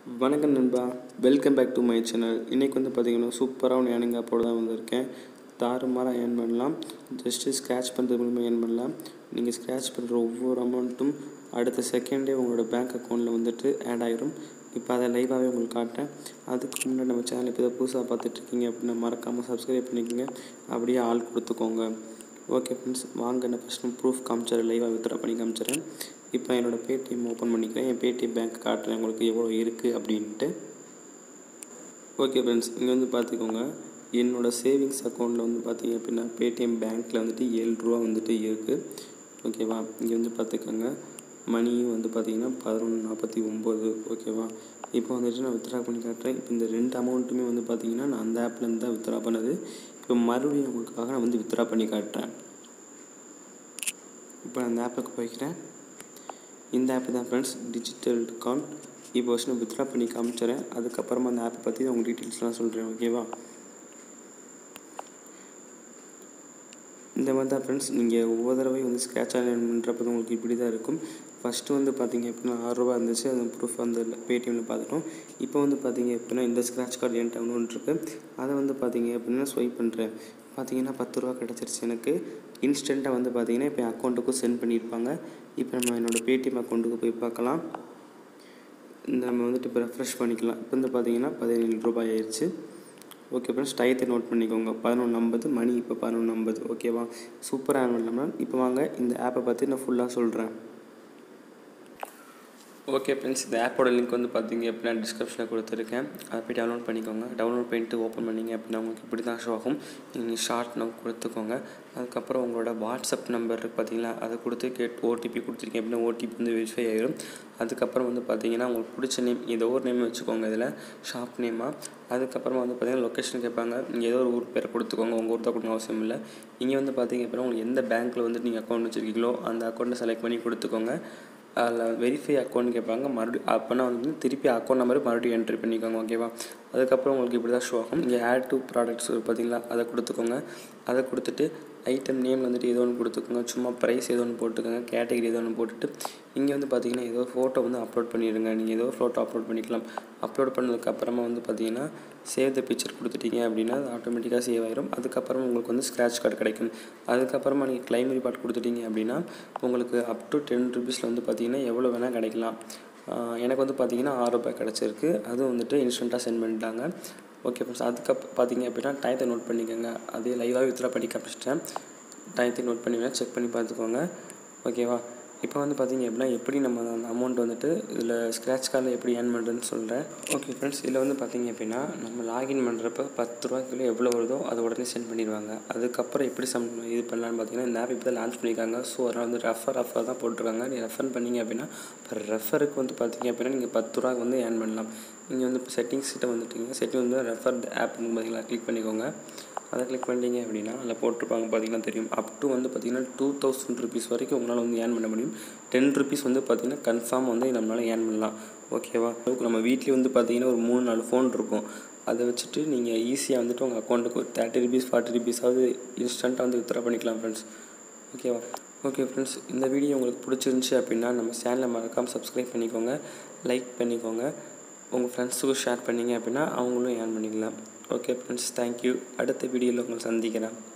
வணக்கம் நண்பா welcome back to my channel இன்றைக்கி வந்து பார்த்தீங்கன்னா சூப்பராக ஒன்று ஏர்னிங் ஆப்போடு தான் வந்திருக்கேன் தாறுமாறாக ஏர்ன் பண்ணலாம் ஜஸ்ட்டு ஸ்க்ராட்ச் பண்ணுறது மூலமாக ஏர்ன் பண்ணலாம் நீங்கள் ஸ்க்ராட்ச் பண்ணுற ஒவ்வொரு அமௌண்ட்டும் அடுத்த செகண்டே உங்களோட பேங்க் அக்கௌண்ட்டில் வந்துட்டு ஆட் ஆகிரும் இப்போ அதை லைவாகவே உங்களுக்கு காட்டுறேன் அதுக்கு முன்னாடி நம்ம சேனல் இப்போ தான் புதுசாக பார்த்துட்ருக்கீங்க அப்படின்னா மறக்காமல் சப்ஸ்கிரைப் பண்ணிக்கோங்க அப்படியே ஆள் கொடுத்துக்கோங்க ஓகே ஃப்ரெண்ட்ஸ் வாங்க நான் ஃபஸ்ட்டு ப்ரூஃப் காமிச்சிடறேன் லைவாக வித்ரா பண்ணி காமிச்சிடறேன் இப்போ என்னோடய பேடிஎம் ஓப்பன் பண்ணிக்கிறேன் என் பேடிஎம் பேங்க் காட்டுறேன் உங்களுக்கு எவ்வளோ இருக்குது அப்படின்ட்டு ஓகே ஃப்ரெண்ட்ஸ் இங்கே வந்து பார்த்துக்கோங்க என்னோடய சேவிங்ஸ் அக்கௌண்ட்டில் வந்து பார்த்தீங்க அப்படின்னா பேடிஎம் பேங்க்கில் வந்துட்டு ஏழு ரூபா வந்துட்டு இருக்குது ஓகேவா இங்கே வந்து பார்த்துக்கோங்க மணியும் வந்து பார்த்திங்கன்னா பதினொன்று நாற்பத்தி ஒம்பது ஓகேவா இப்போ வந்துட்டு நான் வித்ரா பண்ணி காட்டுறேன் இப்போ இந்த ரெண்டு அமௌண்ட்டுமே வந்து பார்த்திங்கன்னா நான் அந்த ஆப்லேருந்து தான் வித்ரா பண்ணது இப்போ மறுபடியும் உங்களுக்காக நான் வந்து வித்ரா பண்ணி காட்டுறேன் இப்போ நான் அந்த ஆப்புக்கு போய்க்கிறேன் இந்த ஆப் தான் ஃப்ரெண்ட்ஸ் டிஜிட்டல் கான் இப்போ வச்சு நான் வித்ரா பண்ணி காமிச்சிடறேன் அதுக்கப்புறமா அந்த ஆப்பை பற்றி உங்கள் டீட்டெயில்ஸ்லாம் சொல்கிறேன் ஓகேவா இந்த மாதிரி தான் ஃப்ரெண்ட்ஸ் நீங்கள் ஒவ்வொரு தடவையும் வந்து ஸ்க்ராட்ச் ஆன்லைன் பண்ணுறப்ப உங்களுக்கு இப்படி தான் இருக்கும் ஃபஸ்ட்டு வந்து பார்த்தீங்க அப்படின்னா ஆறுரூவா இருந்துச்சு அது ப்ரூஃப் அந்த பேடிஎம்மில் பார்த்துட்டோம் இப்போ வந்து பார்த்தீங்க அப்படின்னா இந்த ஸ்க்ராட்ச் கார்டு என்கிட்ட ஒன்று இருக்குது அதை வந்து பார்த்தீங்க அப்படின்னா ஸ்வைப் பண்ணுறேன் பார்த்தீங்கன்னா பத்து ரூபா கிடச்சிருச்சு எனக்கு இன்ஸ்டண்ட்டாக வந்து பார்த்தீங்கன்னா இப்போ என் அக்கௌண்ட்டுக்கும் சென்ட் பண்ணியிருப்பாங்க இப்போ நம்ம என்னோடய பேடிஎம் அக்கௌண்ட்டுக்கு போய் பார்க்கலாம் இந்த நம்ம வந்துட்டு இப்போ ரெஃப்ரெஷ் பண்ணிக்கலாம் இப்போ வந்து பார்த்தீங்கன்னா பதினேழு ரூபாய் ஆயிடுச்சு ஓகே ஃப்ரெண்ட்ஸ் டயத்தை நோட் பண்ணிக்கோங்க பதினொன்று ஐம்பது மணி இப்போ பதினொன்று ஐம்பது ஓகேவா சூப்பராக ஆன் பண்ணலாம் இப்போ வாங்க இந்த ஆப்பை பற்றி நான் ஃபுல்லாக சொல்கிறேன் ஓகே ஃப்ரெண்ட்ஸ் இந்த ஆப்போட லிங்க் வந்து பார்த்தீங்க அப்படின்னா டிஸ்கிரிப்ஷனில் கொடுத்துருக்கேன் அதை போய் டவுன்லோட் பண்ணிக்கோங்க டவுன்லோட் பண்ணிட்டு ஓப்பன் பண்ணிங்க அப்படின்னா உங்களுக்கு இப்படி தான் ஷோ ஆகும் நீங்கள் ஷார்ட் நம்பர் கொடுத்துக்கோங்க அதுக்கப்புறம் உங்களோட வாட்ஸ்அப் நம்பர் இருக்குது பார்த்தீங்களா அதை கொடுத்து கேட் ஓடிபி கொடுத்துருக்கீங்க அப்படின்னா ஓடிபி வந்து வெரிஃபை ஆகிடும் அதுக்கப்புறம் வந்து பார்த்தீங்கன்னா உங்களுக்கு பிடிச்ச நேம் ஏதோ ஒரு நேம் வச்சுக்கோங்க இதில் ஷாப் நேமாக அதுக்கப்புறமா வந்து பார்த்தீங்கன்னா லொக்கேஷன் கேட்பாங்க நீங்கள் ஏதோ ஒரு ஊர் பேரை கொடுத்துக்கோங்க உங்கள் ஊர் தான் கொடுக்கணும் அவசியம் இல்லை இங்கே வந்து பார்த்தீங்க அப்படின்னா உங்களுக்கு எந்த பேங்க்கில் வந்து நீங்கள் அக்கௌண்ட் வச்சுருக்கீங்களோ அந்த அக்கௌண்ட்டை செலக்ட் பண்ணி கொடுத்துக்கோங்க அதில் வெரிஃபை அக்கௌண்ட் கேட்பாங்க மறுபடியும் அப்போனா வந்து திருப்பி அக்கௌண்ட் நம்பர் மறுபடியும் என்ட்ரி பண்ணிக்கோங்க ஓகேவா அதுக்கப்புறம் உங்களுக்கு இப்படி தான் ஷோ ஆகும் இங்கே ஆட் டூ ப்ராடக்ட்ஸ் பார்த்தீங்களா அதை கொடுத்துக்கோங்க அதை கொடுத்துட்டு ஐட்டம் நேம் வந்துட்டு ஏதோ ஒன்று கொடுத்துக்கோங்க சும்மா ப்ரைஸ் ஏதோ ஒன்று போட்டுக்கோங்க கேட்டகரி ஏதோ ஒன்று போட்டுட்டு இங்கே வந்து பார்த்தீங்கன்னா ஏதோ ஃபோட்டோ வந்து அப்லோட் பண்ணிடுங்க நீங்கள் ஏதோ ஃபோட்டோ அப்லோட் பண்ணிக்கலாம் அப்லோட் பண்ணதுக்கப்புறமா வந்து பார்த்தீங்கன்னா சேவ் த பிக்சர் கொடுத்துட்டீங்க அப்படின்னா அது ஆட்டோமேட்டிக்காக சேவ் ஆயிரும் அதுக்கப்புறம் உங்களுக்கு வந்து ஸ்க்ராட்ச் கார்டு கிடைக்கும் அதுக்கப்புறமா நீங்கள் கிளைம் ரிப்பார்ட் கொடுத்துட்டீங்க அப்படின்னா உங்களுக்கு அப் டு டென் ருபீஸில் வந்து பார்த்தீங்கன்னா எவ்வளோ வேணால் கிடைக்கலாம் எனக்கு வந்து பார்த்தீங்கன்னா ஆறு ரூபாய் கிடச்சிருக்கு அதுவும் வந்துட்டு இன்ஸ்டண்ட்டாக சென்ட் பண்ணிட்டாங்க ஓகே ஃப்ரெண்ட்ஸ் அதுக்கப்புறம் பார்த்தீங்க அப்படின்னா டயத்தை நோட் பண்ணிக்கோங்க அதே லைவாக வித்ரா பண்ணி காமிச்சிட்டேன் டயத்தை நோட் பண்ணி வேணால் செக் பண்ணி பார்த்துக்கோங்க ஓகேவா இப்போ வந்து பார்த்தீங்க அப்படின்னா எப்படி நம்ம அந்த அமௌண்ட் வந்துட்டு இதில் ஸ்க்ராட்ச் கார்டில் எப்படி ஏர்ன் பண்ணுறதுன்னு சொல்கிறேன் ஓகே ஃப்ரெண்ட்ஸ் இதில் வந்து பார்த்தீங்க அப்படின்னா நம்ம லாகின் பண்ணுறப்ப பத்து ரூபாய்க்குள்ளே எவ்வளோ வருதோ அதை உடனே சென்ட் பண்ணிடுவாங்க அதுக்கப்புறம் எப்படி சம் இது பண்ணலான்னு பார்த்தீங்கன்னா இந்த ஆப் இப்போ தான் லான்ச் பண்ணியிருக்காங்க ஸோ அதனால் வந்து ரெஃபர் ரெஃபர் தான் போட்டிருக்காங்க நீங்கள் ரெஃபர் பண்ணிங்க அப்படின்னா இப்போ ரெஃபருக்கு வந்து பார்த்தீங்க அப்படின்னா நீங்கள் பத்து ரூபாய்க்கு வந்து ஏர்ன் பண்ணலாம் நீங்கள் வந்து இப்போ செட்டிங்ஸ் கிட்ட வந்துட்டீங்க செட்டிங் வந்து ரெஃபர் ஆப் பார்த்தீங்களா கிளிக் பண்ணிக்கோங்க அதை கிளிக் பண்ணிட்டீங்க அப்படின்னா அதில் போட்டிருப்பாங்க பார்த்தீங்கன்னா தெரியும் அப் டு வந்து பார்த்தீங்கன்னா டூ தௌசண்ட் ருபீஸ் வரைக்கும் உங்களால் வந்து ஏர்ன் பண்ண முடியும் டென் ருபீஸ் வந்து பார்த்தீங்கன்னா கன்ஃபார்ம் வந்து நம்மளால் ஏர்ன் பண்ணலாம் ஓகேவா நம்ம வீட்லேயே வந்து பார்த்தீங்கன்னா ஒரு மூணு நாலு ஃபோன் இருக்கும் அதை வச்சுட்டு நீங்கள் ஈஸியாக வந்துட்டு உங்கள் அக்கௌண்ட்டுக்கு ஒரு தேர்ட்டி ருபீஸ் ஃபார்ட்டி ருபீஸாவது இன்ஸ்டண்ட்டாக வந்து வித்ரா பண்ணிக்கலாம் ஃப்ரெண்ட்ஸ் ஓகேவா ஓகே ஃப்ரெண்ட்ஸ் இந்த வீடியோ உங்களுக்கு பிடிச்சிருந்துச்சி அப்படின்னா நம்ம சேனலை மறக்காமல் சப்ஸ்கிரைப் பண்ணிக்கோங்க லைக் பண்ணிக்கோங்க உங்கள் ஃப்ரெண்ட்ஸுக்கும் ஷேர் பண்ணிங்க அப்படின்னா அவங்களும் ஏர்ன் பண்ணிக்கலாம் ஓகே ஃப்ரெண்ட்ஸ் தேங்க்யூ அடுத்த வீடியோவில் உங்களை சந்திக்கிறேன்